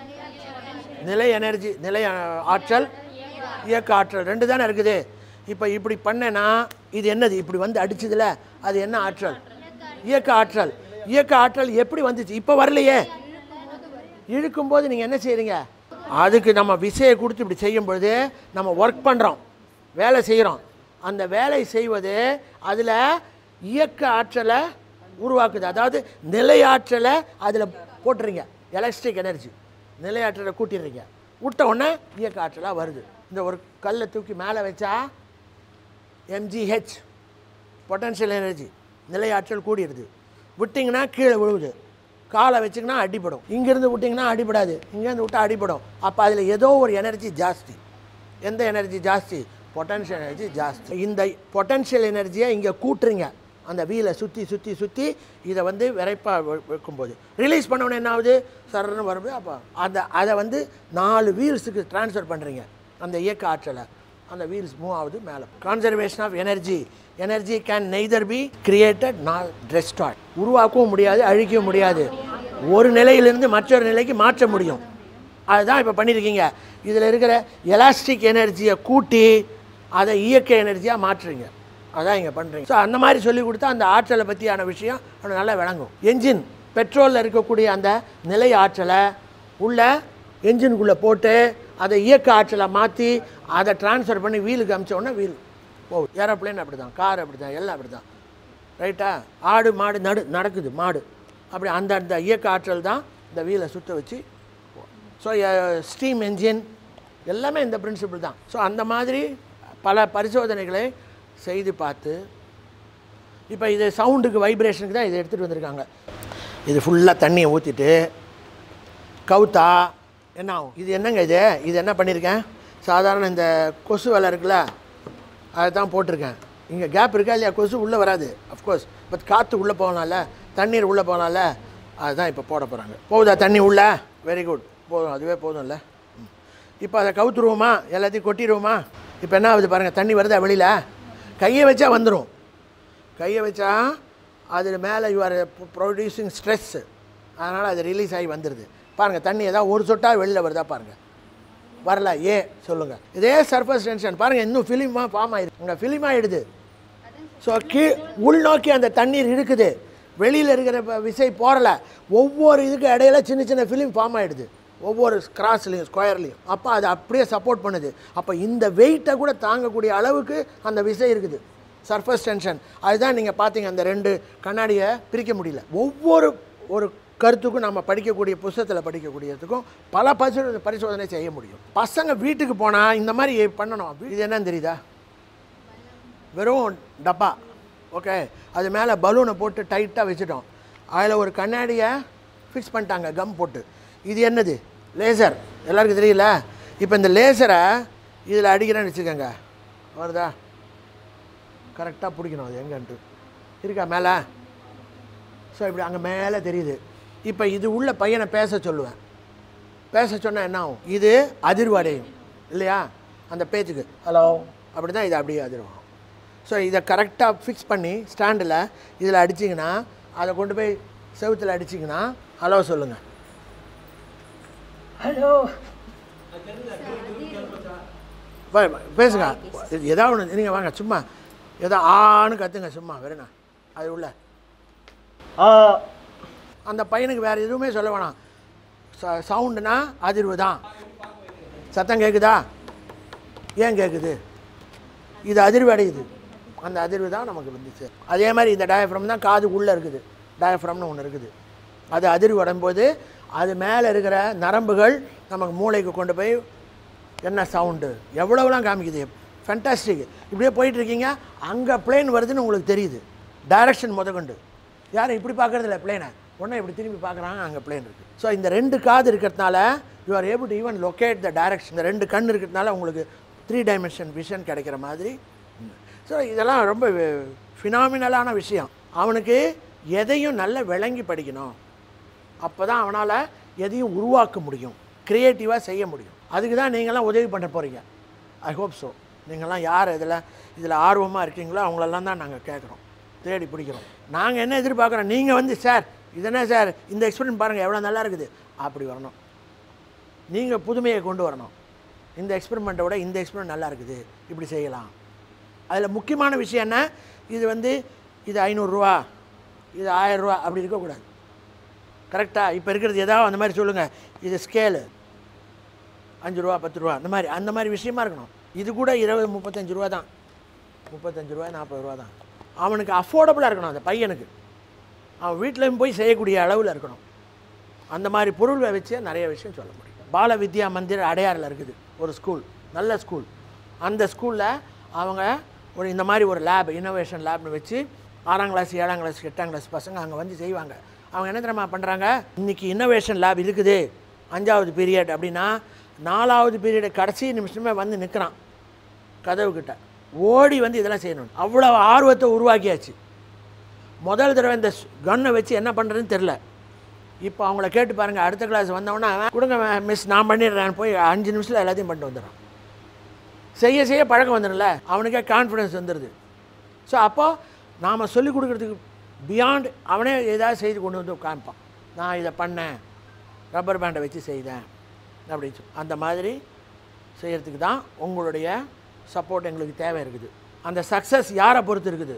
நிலை எனர்ஜி நிலை அஹ், ஆற்றல் இயக்க ஆற்றல் ரெண்டு தானே இருக்குது இப்போ இப்படி பண்ணேன்னா இது என்னது இப்படி வந்து அடிச்சதுல அது என்ன ஆற்றல் இயக்க ஆற்றல் இயக்க ஆற்றல் எப்படி வந்துச்சு இப்போ வரலையே இழுக்கும்போது நீங்கள் என்ன செய்கிறீங்க அதுக்கு நம்ம விசையை கொடுத்து இப்படி செய்யும் பொழுது நம்ம ஒர்க் பண்ணுறோம் வேலை செய்கிறோம் அந்த வேலை செய்வது அதில் இயக்க ஆற்றலை உருவாக்குது அதாவது நிலை ஆற்றலை அதில் போட்டுறீங்க எலக்ட்ரிக் எனர்ஜி நிலை ஆற்றலை கூட்டிடுறீங்க விட்ட உடனே இயக்க ஆற்றலாக வருது இந்த ஒரு கல்லை தூக்கி மேலே வச்சா எம்ஜிஹெச் பொட்டன்ஷியல் எனர்ஜி நிலையாற்றல் கூடிடுது விட்டிங்கன்னா கீழே விழுவுது காலை வச்சிங்கன்னா அடிபடும் இங்கேருந்து விட்டிங்கன்னா அடிபடாது இங்கேருந்து விட்டா அடிபடும் அப்போ அதில் ஏதோ ஒரு எனர்ஜி ஜாஸ்தி எந்த எனர்ஜி ஜாஸ்தி பொட்டன்ஷியல் எனர்ஜி ஜாஸ்தி இந்த பொட்டன்ஷியல் எனர்ஜியை இங்கே கூட்டுறீங்க அந்த வீலை சுற்றி சுற்றி சுற்றி இதை வந்து விரைப்பாக வைக்கும்போது ரிலீஸ் பண்ண உடனே என்ன ஆகுது சரன்னு வரும்போது அப்போ அந்த அதை வந்து நாலு வீல்ஸுக்கு ட்ரான்ஸ்ஃபர் பண்ணுறீங்க அந்த இயக்க ஆற்றலை அந்த வீல்ஸ் மூவ் ஆகுது மேலே conservation of energy energy can neither be created not restart உருவாக்கவும் முடியாது அழிக்கவும் முடியாது ஒரு நிலையிலிருந்து மற்றொரு நிலைக்கு மாற்ற முடியும் அதுதான் இப்போ பண்ணியிருக்கீங்க இதில் இருக்கிற எலாஸ்டிக் எனர்ஜியை கூட்டி அதை இயக்க எனர்ஜியாக மாற்றுறீங்க அதான் இங்கே பண்ணுறீங்க ஸோ அந்த மாதிரி சொல்லி கொடுத்தா அந்த ஆற்றலை பற்றியான விஷயம் அவனுக்கு நல்லா விளங்கும் என்ஜின் பெட்ரோலில் இருக்கக்கூடிய அந்த நிலை ஆற்றலை உள்ள என்ஜினுக்குள்ளே போட்டு அதை இயக்க ஆற்றலை மாற்றி அதை ட்ரான்ஸ்ஃபர் பண்ணி வீலுக்கு அமிச்ச உடனே வீல் போகுது ஏரோப்ளேன் அப்படி தான் கார் அப்படி தான் எல்லாம் அப்படி தான் ரைட்டா ஆடு மாடு நடு நடக்குது மாடு அப்படி அந்த அந்த இயக்க ஆற்றல் தான் இந்த வீலை சுற்ற வச்சு ஸோ ஸ்டீம் என்ஜின் எல்லாமே இந்த பிரின்சிபிள் தான் ஸோ அந்த மாதிரி பல பரிசோதனைகளை செய்து பார்த்து இப்போ இது சவுண்டுக்கு வைப்ரேஷனுக்கு தான் இதை எடுத்துகிட்டு வந்திருக்காங்க இது ஃபுல்லாக தண்ணியை ஊற்றிட்டு கவுத்தா என்ன ஆகும் இது என்னங்க இது இது என்ன பண்ணியிருக்கேன் சாதாரண இந்த கொசு வலை இருக்குல்ல அதை தான் போட்டிருக்கேன் இங்கே கேப் இருக்கா இல்லையா கொசு உள்ளே வராது அஃப்கோர்ஸ் பட் காற்று உள்ளே போகலாம்ல தண்ணீர் உள்ளே போகலாம்ல அதுதான் இப்போ போட போகிறாங்க போகுதா தண்ணி உள்ள வெரி குட் போதும் அதுவே போதும்ல ம். இப்போ அதை கவுத்துருவோமா எல்லாத்தையும் கொட்டிடுவோமா இப்போ என்ன ஆகுது பாருங்கள் தண்ணி வருதா வெளியில் கையை வச்சா வந்துடும் கையை வச்சா அது மேலே யூ ஆர் ப்ரொடியூசிங் ஸ்ட்ரெஸ் அதனால் அது ரிலீஸ் ஆகி வந்துடுது பாருங்கள் தண்ணி ஏதாவது ஒரு சொட்டா வெளியில் வருதா பாருங்கள் வரல ஏ சொல்லுங்கள் இதே சர்ஃபஸ் டென்ஷன் பாருங்கள் இன்னும் ஃபிலிமாக ஃபார்ம் ஆயிருக்கு இங்கே ஃபிலிம் ஆகிடுது ஸோ கீ உள்நோக்கி அந்த தண்ணீர் இருக்குது வெளியில் இருக்கிற ப- விசை போகல ஒவ்வொரு இதுக்கு இடையில சின்ன சின்ன ஃபிலிம் ஃபார்ம் ஆகிடுது ஒவ்வொரு கிராஸ்லையும் ஸ்கொயர்லையும் அப்போ அது அப்படியே சப்போர்ட் பண்ணுது அப்போ இந்த வெயிட்டை கூட தாங்கக்கூடிய அளவுக்கு அந்த விசை இருக்குது சர்ஃபஸ் டென்ஷன் அதுதான் நீங்கள் பார்த்தீங்க அந்த ரெண்டு கண்ணாடியை பிரிக்க முடியல ஒவ்வொரு ஒரு கருத்துக்கும் நம்ம படிக்கக்கூடிய புஸ்தகத்தில் படிக்கக்கூடியதுக்கும் பல பரிசோதனை பரிசோதனை செய்ய முடியும் பசங்க வீட்டுக்கு போனால் இந்த மாதிரி பண்ணணும் இது என்னன்னு தெரியுதா வெறும் டப்பா ஓகே அது மேலே பலூனை போட்டு டைட்டாக வச்சுட்டோம் அதில் ஒரு கண்ணாடியை ஃபிக்ஸ் பண்ணிட்டாங்க கம் போட்டு இது என்னது லேசர் எல்லாருக்கும் தெரியல இப்போ இந்த லேசரை இதில் அடிக்கிறேன்னு வச்சுக்கோங்க வருதா கரெக்டாக பிடிக்கணும் அது எங்கன்ட்டு இருக்கா மேலே ஸோ இப்படி அங்கே மேலே தெரியுது இப்போ இது உள்ள பையனை பேச சொல்லுவேன் பேச சொன்னால் என்ன ஆகும் இது அதிர்வு அடையும் இல்லையா அந்த பேச்சுக்கு ஹலோ அப்படி தான் இது அப்படியே அதிர்வாகும் ஸோ இதை கரெக்டாக ஃபிக்ஸ் பண்ணி ஸ்டாண்டில் இதில் அடிச்சிங்கன்னா அதை கொண்டு போய் செவுத்தில் அடிச்சிங்கன்னா ஹலோ சொல்லுங்கள் ஹலோ பேசுங்க இது ஏதாவது ஒன்று நீங்கள் வாங்க சும்மா ஏதோ ஆன்னு கத்துங்க சும்மா வெறுண்ணா அது உள்ள அந்த பையனுக்கு வேறு எதுவுமே சொல்ல வேணாம் ச சவுண்டுனா அதிர்வு தான் சத்தம் கேட்குதா ஏன் கேட்குது இது அதிர்வு அடையுது அந்த அதிர்வு தான் நமக்கு வந்துச்சு அதே மாதிரி இந்த டயஃப்ரம் தான் காது உள்ளே இருக்குது டயஃப்ரம்னு ஒன்று இருக்குது அது அதிர்வு அடையும்போது அது மேலே இருக்கிற நரம்புகள் நமக்கு மூளைக்கு கொண்டு போய் என்ன சவுண்டு எவ்வளவுலாம் காமிக்குது ஃபென்டாஸ்டிக் இப்படியே போயிட்டு இருக்கீங்க அங்கே பிளேன் வருதுன்னு உங்களுக்கு தெரியுது டைரக்ஷன் முதற்கொண்டு யாரும் இப்படி பார்க்கறதில்ல பிளேனை உடனே இப்படி திரும்பி பார்க்குறாங்க அங்கே பிளேன் இருக்குது ஸோ இந்த ரெண்டு காது இருக்கிறதுனால you are able to even locate the direction இந்த ரெண்டு கண் இருக்கிறதுனால உங்களுக்கு த்ரீ டைமென்ஷன் விஷன் கிடைக்கிற மாதிரி ஸோ இதெல்லாம் ரொம்ப ஃபினாமினலான விஷயம் அவனுக்கு எதையும் நல்லா விளங்கி படிக்கணும் அப்போ தான் அவனால் எதையும் உருவாக்க முடியும் க்ரியேட்டிவாக செய்ய முடியும் அதுக்கு தான் நீங்களாம் உதவி பண்ண போகிறீங்க ஐ ஹோப் ஸோ நீங்கள்லாம் யார் இதில் இதில் ஆர்வமாக இருக்கீங்களோ அவங்களெல்லாம் தான் நாங்கள் கேட்குறோம் தேடி பிடிக்கிறோம் நாங்கள் என்ன எதிர்பார்க்குறோம் நீங்கள் வந்து சார் இது என்ன சார் இந்த எக்ஸ்பீரியன்ஸ் பாருங்கள் எவ்வளோ நல்லா இருக்குது அப்படி வரணும் நீங்கள் புதுமையை கொண்டு வரணும் இந்த எக்ஸ்பெரிமெண்ட்டை விட இந்த எக்ஸ்பெரிமெண்ட் நல்லா இருக்குது இப்படி செய்யலாம் அதில் முக்கியமான விஷயம் என்ன இது வந்து இது ஐநூறுரூவா இது ஆயிரரூவா அப்படி இருக்கக்கூடாது கரெக்டாக இப்போ இருக்கிறது ஏதாவது அந்த மாதிரி சொல்லுங்கள் இது ஸ்கேலு அஞ்சு ரூபா பத்து ரூபா அந்த மாதிரி அந்த மாதிரி விஷயமா இருக்கணும் இது கூட இருபது முப்பத்தஞ்சு ரூபா தான் முப்பத்தஞ்சு ரூபா நாற்பது ரூபா தான் அவனுக்கு அஃபோர்டபுளாக இருக்கணும் அந்த பையனுக்கு அவன் வீட்டிலையும் போய் செய்யக்கூடிய அளவில் இருக்கணும் அந்த மாதிரி பொருளை வச்சு நிறைய விஷயம் சொல்ல முடியும் பால வித்யா மந்திர் அடையாறில் இருக்குது ஒரு ஸ்கூல் நல்ல ஸ்கூல் அந்த ஸ்கூலில் அவங்க ஒரு இந்த மாதிரி ஒரு லேப் இன்னோவேஷன் லேப்னு வச்சு ஆறாம் கிளாஸ் ஏழாம் கிளாஸ் எட்டாம் கிளாஸ் பசங்க அங்கே வந்து செய்வாங்க அவங்க என்ன தெரியுமா பண்ணுறாங்க இன்றைக்கி இன்னோவேஷன் லேப் இருக்குது அஞ்சாவது பீரியட் அப்படின்னா நாலாவது பீரியட் கடைசி நிமிஷமே வந்து நிற்கிறான் கதவுக்கிட்ட ஓடி வந்து இதெல்லாம் செய்யணும் அவ்வளோ ஆர்வத்தை உருவாக்கியாச்சு முதல் தடவை இந்த கன்னை வச்சு என்ன பண்ணுறதுன்னு தெரில இப்போ அவங்கள கேட்டு பாருங்கள் அடுத்த கிளாஸ் வந்தவொடனே அவன் கொடுங்க மிஸ் நான் பண்ணிடுறேன் போய் அஞ்சு நிமிஷத்தில் எல்லாத்தையும் பண்ணிட்டு வந்துடுறான் செய்ய செய்ய பழக்கம் வந்துடும்ல அவனுக்கே கான்ஃபிடன்ஸ் வந்துடுது ஸோ அப்போ நாம் சொல்லிக் கொடுக்குறதுக்கு பியாண்ட் அவனே ஏதாவது செய்து கொண்டு வந்து காமிப்பான் நான் இதை பண்ணேன் ரப்பர் பேண்டை வச்சு செய்தேன் அப்படின்னு சொல்லி அந்த மாதிரி செய்கிறதுக்கு தான் உங்களுடைய சப்போர்ட் எங்களுக்கு தேவை இருக்குது அந்த சக்ஸஸ் யாரை பொறுத்து இருக்குது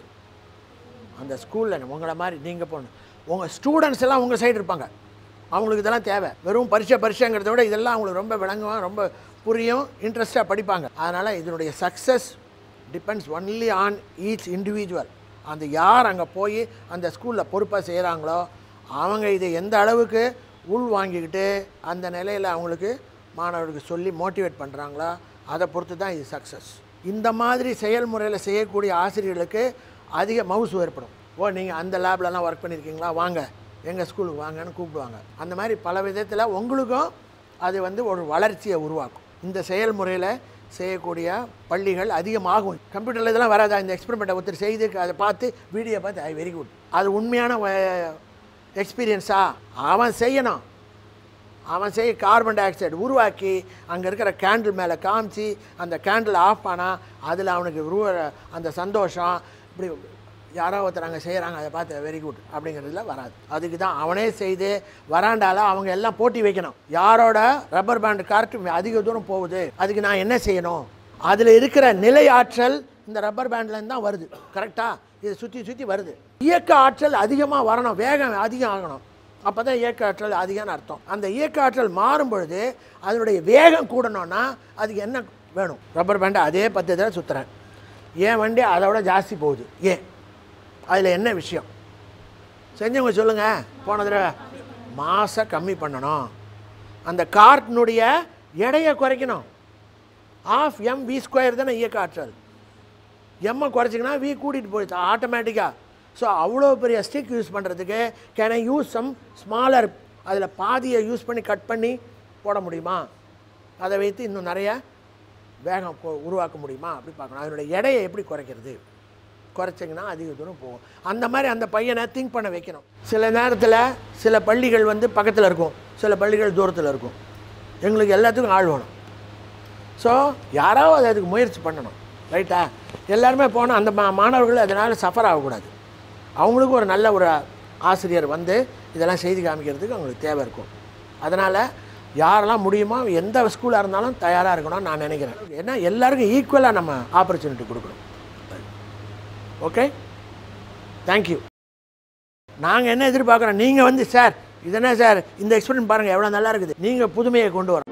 அந்த ஸ்கூலில் உங்களை மாதிரி நீங்கள் போகணும் உங்கள் ஸ்டூடெண்ட்ஸ் எல்லாம் உங்கள் சைடு இருப்பாங்க அவங்களுக்கு இதெல்லாம் தேவை வெறும் பரிசை பரிசைங்கிறத விட இதெல்லாம் அவங்களுக்கு ரொம்ப விளங்குவான் ரொம்ப புரியும் இன்ட்ரெஸ்ட்டாக படிப்பாங்க அதனால் இதனுடைய success depends only on each individual அந்த யார் அங்கே போய் அந்த ஸ்கூலில் பொறுப்பாக செய்கிறாங்களோ அவங்க இதை எந்த அளவுக்கு உள் வாங்கிக்கிட்டு அந்த நிலையில் அவங்களுக்கு மாணவர்களுக்கு சொல்லி மோட்டிவேட் பண்ணுறாங்களா அதை பொறுத்து தான் இது சக்ஸஸ் இந்த மாதிரி செயல்முறையில் செய்யக்கூடிய ஆசிரியர்களுக்கு அதிக மவுசு ஏற்படும் ஓ நீங்கள் அந்த லேப்லலாம் ஒர்க் பண்ணியிருக்கீங்களா வாங்க எங்கள் ஸ்கூலுக்கு வாங்கன்னு கூப்பிடுவாங்க அந்த மாதிரி பல விதத்தில் உங்களுக்கும் அது வந்து ஒரு வளர்ச்சியை உருவாக்கும் இந்த செயல்முறையில் செய்யக்கூடிய பள்ளிகள் அதிகமாகும் கம்ப்யூட்டரில் இதெல்லாம் வராதா இந்த எக்ஸ்பெரிமெண்ட்டை ஒருத்தர் செய்து அதை பார்த்து வீடியோ பார்த்து ஐ வெரி குட் அது உண்மையான எக்ஸ்பீரியன்ஸா அவன் செய்யணும் அவன் செய்ய கார்பன் டை ஆக்சைடு உருவாக்கி அங்கே இருக்கிற கேண்டில் மேலே காமிச்சு அந்த கேண்டில் ஆஃப் பண்ணால் அதில் அவனுக்கு உருவ அந்த சந்தோஷம் இப்படி யாரோ ஒருத்தர் அங்கே செய்கிறாங்க அதை பார்த்து வெரி குட் அப்படிங்கிறதுல வராது அதுக்கு தான் அவனே செய்து வராண்டால அவங்க எல்லாம் போட்டி வைக்கணும் யாரோட ரப்பர் பேண்ட் கார்ட்டு அதிக தூரம் போகுது அதுக்கு நான் என்ன செய்யணும் அதில் இருக்கிற நிலை ஆற்றல் இந்த ரப்பர் பேண்ட்லேருந்து தான் வருது கரெக்டாக இது சுற்றி சுற்றி வருது இயக்க ஆற்றல் அதிகமாக வரணும் வேகம் அதிகம் ஆகணும் அப்போ தான் இயக்க ஆற்றல் அதிகம்னு அர்த்தம் அந்த இயக்க ஆற்றல் மாறும் பொழுது அதனுடைய வேகம் கூடணும்னா அதுக்கு என்ன வேணும் ரப்பர் பேண்டை அதே பத்து தடவை சுற்றுறேன் ஏன் வண்டி அதை விட ஜாஸ்தி போகுது ஏன் அதில் என்ன விஷயம் செஞ்சவங்க சொல்லுங்கள் போன தடவை மாசை கம்மி பண்ணணும் அந்த கார்ட்டினுடைய எடையை குறைக்கணும் ஆஃப் எம் வி ஸ்கொயர் தானே இயக்க ஆற்றல் எம்மை குறைச்சிங்கன்னா வி கூட்டிகிட்டு போயிடுச்சு ஆட்டோமேட்டிக்காக ஸோ அவ்வளோ பெரிய ஸ்டிக் யூஸ் பண்ணுறதுக்கு can I use some smaller அதில் பாதியை யூஸ் பண்ணி கட் பண்ணி போட முடியுமா அதை வைத்து இன்னும் நிறைய வேகம் கொ- உருவாக்க முடியுமா அப்படி பார்க்கணும் அதனுடைய எடையை எப்படி குறைக்கிறது குறைச்சிங்கன்னா அதிக தூரம் போகும் அந்த மாதிரி அந்த பையனை திங்க் பண்ண வைக்கணும் சில நேரத்தில் சில பள்ளிகள் வந்து பக்கத்தில் இருக்கும் சில பள்ளிகள் தூரத்தில் இருக்கும் எங்களுக்கு எல்லாத்துக்கும் ஆள் வேணும் ஸோ யாராவது அதுக்கு முயற்சி பண்ணணும் ரைட்டா எல்லாருமே போனால் அந்த மா மாணவர்கள் அதனால் சஃபர் ஆகக்கூடாது அவங்களுக்கும் ஒரு நல்ல ஒரு ஆசிரியர் வந்து இதெல்லாம் செய்து காமிக்கிறதுக்கு அவங்களுக்கு தேவை இருக்கும் அதனால் யாரெல்லாம் முடியுமோ எந்த ஸ்கூலாக இருந்தாலும் தயாராக இருக்கணும்னு நான் நினைக்கிறேன் ஏன்னா எல்லாருக்கும் ஈக்குவலாக நம்ம ஆப்பர்ச்சுனிட்டி கொடுக்கணும் ஓகே தேங்க்யூ நாங்கள் என்ன எதிர்பார்க்குறோம் நீங்கள் வந்து சார் இது என்ன சார் இந்த எக்ஸ்பீரியன்ஸ் பாருங்கள் எவ்வளோ நல்லா இருக்குது நீங்கள் புதுமையை கொண்டு வரணும்